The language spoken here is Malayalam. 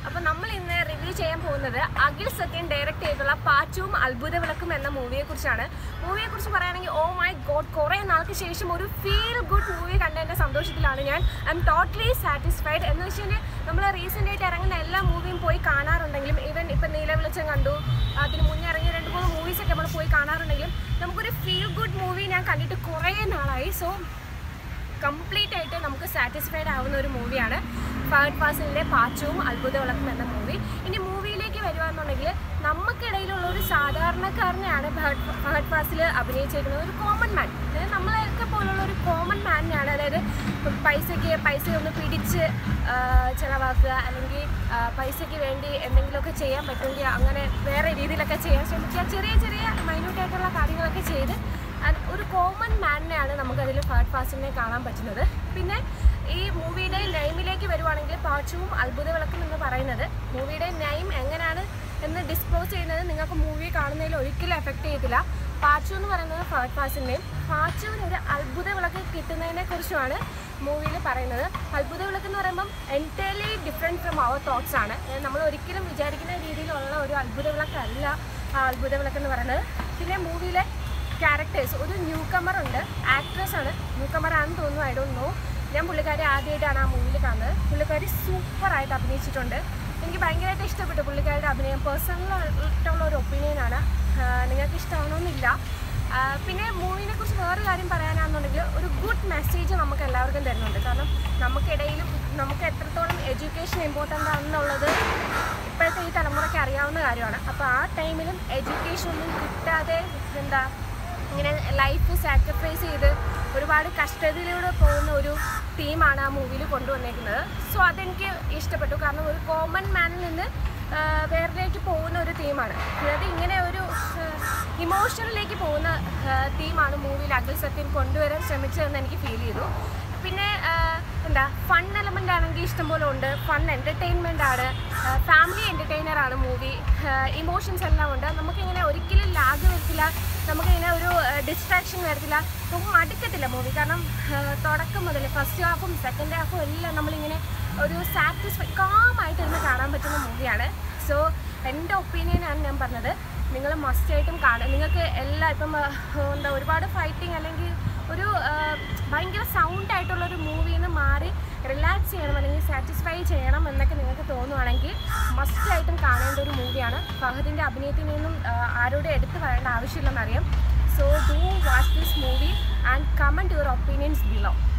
അപ്പോൾ നമ്മൾ ഇന്ന് റിവ്യൂ ചെയ്യാൻ പോകുന്നത് അഖിൽ സത്യൻ ഡയറക്റ്റ് ചെയ്തിട്ടുള്ള പാച്ചുവും അത്ഭുത വിളക്കും എന്ന മൂവിയെ കുറിച്ചാണ് മൂവിയെ കുറിച്ച് പറയുകയാണെങ്കിൽ ഓ മൈ ഗോഡ് കുറേ നാൾക്ക് ശേഷം ഒരു ഫീൽ ഗുഡ് മൂവി കണ്ടതിൻ്റെ സന്തോഷത്തിലാണ് ഞാൻ ഐ എം ടോട്ടലി സാറ്റിസ്ഫൈഡ് എന്ന് വെച്ച് കഴിഞ്ഞാൽ നമ്മൾ റീസെൻ്റ് ആയിട്ട് ഇറങ്ങുന്ന എല്ലാ മൂവിയും പോയി കാണാറുണ്ടെങ്കിലും ഈവൻ ഇപ്പം നീലവിളിച്ചം കണ്ടു അതിന് മുന്നേ ഇറങ്ങിയ രണ്ട് മൂന്ന് മൂവീസൊക്കെ നമ്മൾ പോയി കാണാറുണ്ടെങ്കിലും നമുക്കൊരു ഫീൽ ഗുഡ് മൂവി ഞാൻ കണ്ടിട്ട് കുറേ നാളായി സോ കംപ്ലീറ്റ് ആയിട്ട് നമുക്ക് സാറ്റിസ്ഫൈഡ് ആവുന്ന ഒരു മൂവിയാണ് ഫഹദ് ഫാസിലിൻ്റെ പാച്ചവും അത്ഭുത വിളക്കും എന്ന മൂവി ഇനി മൂവിയിലേക്ക് വരുവാന്നുണ്ടെങ്കിൽ നമുക്കിടയിലുള്ള ഒരു സാധാരണക്കാരനെയാണ് ഫഹദ് ഫഹദ് ഫാസിൽ അഭിനയിച്ചിരിക്കുന്നത് ഒരു കോമൺ മാൻ അതായത് നമ്മളെയൊക്കെ പോലുള്ള ഒരു കോമൺ മാനിനെയാണ് അതായത് പൈസയ്ക്ക് പൈസ ഒന്ന് പിടിച്ച് ആ, ചിലവാക്കുക അല്ലെങ്കിൽ ആ, പൈസയ്ക്ക് വേണ്ടി എന്തെങ്കിലുമൊക്കെ ചെയ്യാൻ പറ്റുമെങ്കിൽ അങ്ങനെ വേറെ രീതിയിലൊക്കെ ചെയ്യാൻ ശ്രമിക്കുക ചെറിയ ചെറിയ മൈന്യൂട്ടായിട്ടുള്ള കാര്യങ്ങളൊക്കെ ചെയ്ത് അത് ഒരു കോമൺ മാനിനെയാണ് നമുക്കതിൽ ഫഹദ് ഫാസിലിനെ കാണാൻ പറ്റുന്നത് പിന്നെ ഈ മൂവിയുടെ നെയിമിലേക്ക് വരുവാണെങ്കിൽ പാച്ചുവും അത്ഭുത വിളക്കും എന്ന് പറയുന്നത് മൂവിയുടെ നെയിം എങ്ങനെയാണ് എന്ന് ഡിസ്ക്ലോസ് ചെയ്യുന്നത് നിങ്ങൾക്ക് മൂവി കാണുന്നതിൽ ഒരിക്കലും എഫക്റ്റ് ചെയ്യത്തില്ല പാച്ചു എന്ന് പറയുന്നത് ഫഹദ് ഫാസിൻ്റെയും പാച്ചുവിന് ഒരു അത്ഭുത വിളക്ക് കിട്ടുന്നതിനെ കുറിച്ചുമാണ് മൂവിയിൽ പറയുന്നത് അത്ഭുത വിളക്ക് എന്ന് പറയുമ്പം entirely different from our thoughts ആണ് അതായത് നമ്മൾ ഒരിക്കലും വിചാരിക്കുന്ന രീതിയിലുള്ള ഒരു അത്ഭുത വിളക്കല്ല ആ അത്ഭുത വിളക്ക് എന്ന് പറയുന്നത് പിന്നെ മൂവിയിലെ ക്യാരക്ടേഴ്സ് ഒരു ന്യൂ കമർ ഉണ്ട് ആക്ട്രസ് ആണ് ന്യൂ കമർ ആണെന്ന് തോന്നുന്നു ഐ ഡോണ്ട് നോ ഞാൻ പുള്ളിക്കാരി ആദ്യമായിട്ടാണ് ആ മൂവിയിൽ കാണുന്നത് പുള്ളിക്കാരി സൂപ്പറായിട്ട് അഭിനയിച്ചിട്ടുണ്ട് എനിക്ക് ഭയങ്കരമായിട്ട് ഇഷ്ടപ്പെട്ടു പുള്ളിക്കാരുടെ അഭിനയം പേഴ്സണൽ ആയിട്ടുള്ള ഒരു ഒപ്പീനിയനാണ് നിങ്ങൾക്ക് ഇഷ്ടമാവണമെന്നില്ല ആ, പിന്നെ മൂവിനെ കുറിച്ച് വേറൊരു കാര്യം പറയാനാണെന്നുണ്ടെങ്കിൽ ഒരു ഗുഡ് മെസ്സേജ് നമുക്ക് എല്ലാവർക്കും തരുന്നുണ്ട് കാരണം നമുക്കിടയിലും നമുക്ക് എത്രത്തോളം എഡ്യൂക്കേഷൻ ഇമ്പോർട്ടൻ്റ് ആണെന്നുള്ളത് ഇപ്പോഴത്തെ ഈ തലമുറയ്ക്ക് അറിയാവുന്ന കാര്യമാണ് അപ്പോൾ ആ ടൈമിലും എഡ്യൂക്കേഷൻ ഒന്നും കിട്ടാതെ എന്താ ഇങ്ങനെ ലൈഫ് സാക്രിഫൈസ് ചെയ്ത് ഒരുപാട് കഷ്ടതയിലൂടെ പോകുന്ന ഒരു തീമാണ് ആ മൂവിയിൽ കൊണ്ടുവന്നേക്കുന്നത് സോ അതെനിക്ക് ഇഷ്ടപ്പെട്ടു കാരണം ഒരു കോമൺ മാനിൽ നിന്ന് ആ, വേറെലേക്ക് പോകുന്ന ഒരു തീമാണ് അതായത് ഇങ്ങനെ ഒരു ഇമോഷനിലേക്ക് പോകുന്ന തീമാണ് മൂവിയിൽ അഖിൽ സത്യൻ കൊണ്ടുവരാൻ ശ്രമിച്ചതെന്ന് എനിക്ക് ഫീൽ ചെയ്തു പിന്നെ ആ, എന്താ ഫൺ എലമെൻ്റ് ആണെങ്കിൽ ഇഷ്ടംപോലെ ഉണ്ട് ഫൺ എൻ്റർടൈൻമെൻ്റ് ആണ് ഫാമിലി എൻ്റർടൈനർ ആണ് മൂവി ഇമോഷൻസ് എല്ലാം ഉണ്ട് നമുക്കിങ്ങനെ ഒരിക്കലും ലാഗ് വരത്തില്ല നമുക്കിങ്ങനെ ഒരു ഡിസ്ട്രാക്ഷൻ വരത്തില്ല നമുക്ക് മടുക്കത്തില്ല മൂവി കാരണം ആ, തുടക്കം മുതൽ ഫസ്റ്റ് ഹാഫും സെക്കൻഡ് ഹാഫും എല്ലാം നമ്മളിങ്ങനെ ഒരു സാറ്റിസ്ഫൈ കാമായിട്ട് ഇരുന്ന് കാണാൻ പറ്റുന്ന മൂവിയാണ് സോ എൻ്റെ ഒപ്പീനിയനാണ് ഞാൻ പറഞ്ഞത് നിങ്ങൾ മസ്റ്റായിട്ടും കാണുക നിങ്ങൾക്ക് എല്ലാ ഇപ്പം ആ, എന്താ ഒരുപാട് ഫൈറ്റിംഗ് അല്ലെങ്കിൽ ഒരു ആ, ഭയങ്കര സൗണ്ട് ആയിട്ടുള്ള ഒരു മൂവിയിൽ നിന്ന് മാറി റിലാക്സ് ചെയ്യണം അല്ലെങ്കിൽ സാറ്റിസ്ഫൈ ചെയ്യണം എന്നൊക്കെ നിങ്ങൾക്ക് തോന്നുവാണെങ്കിൽ മസ്റ്റായിട്ടും കാണേണ്ട ഒരു മൂവിയാണ് ഫഹദിൻ്റെ അഭിനയത്തിൽ നിന്നും ആ, ആരോടും എടുത്തു പറയേണ്ട ആവശ്യമില്ലെന്നറിയാം so do watch this movie and comment your opinions below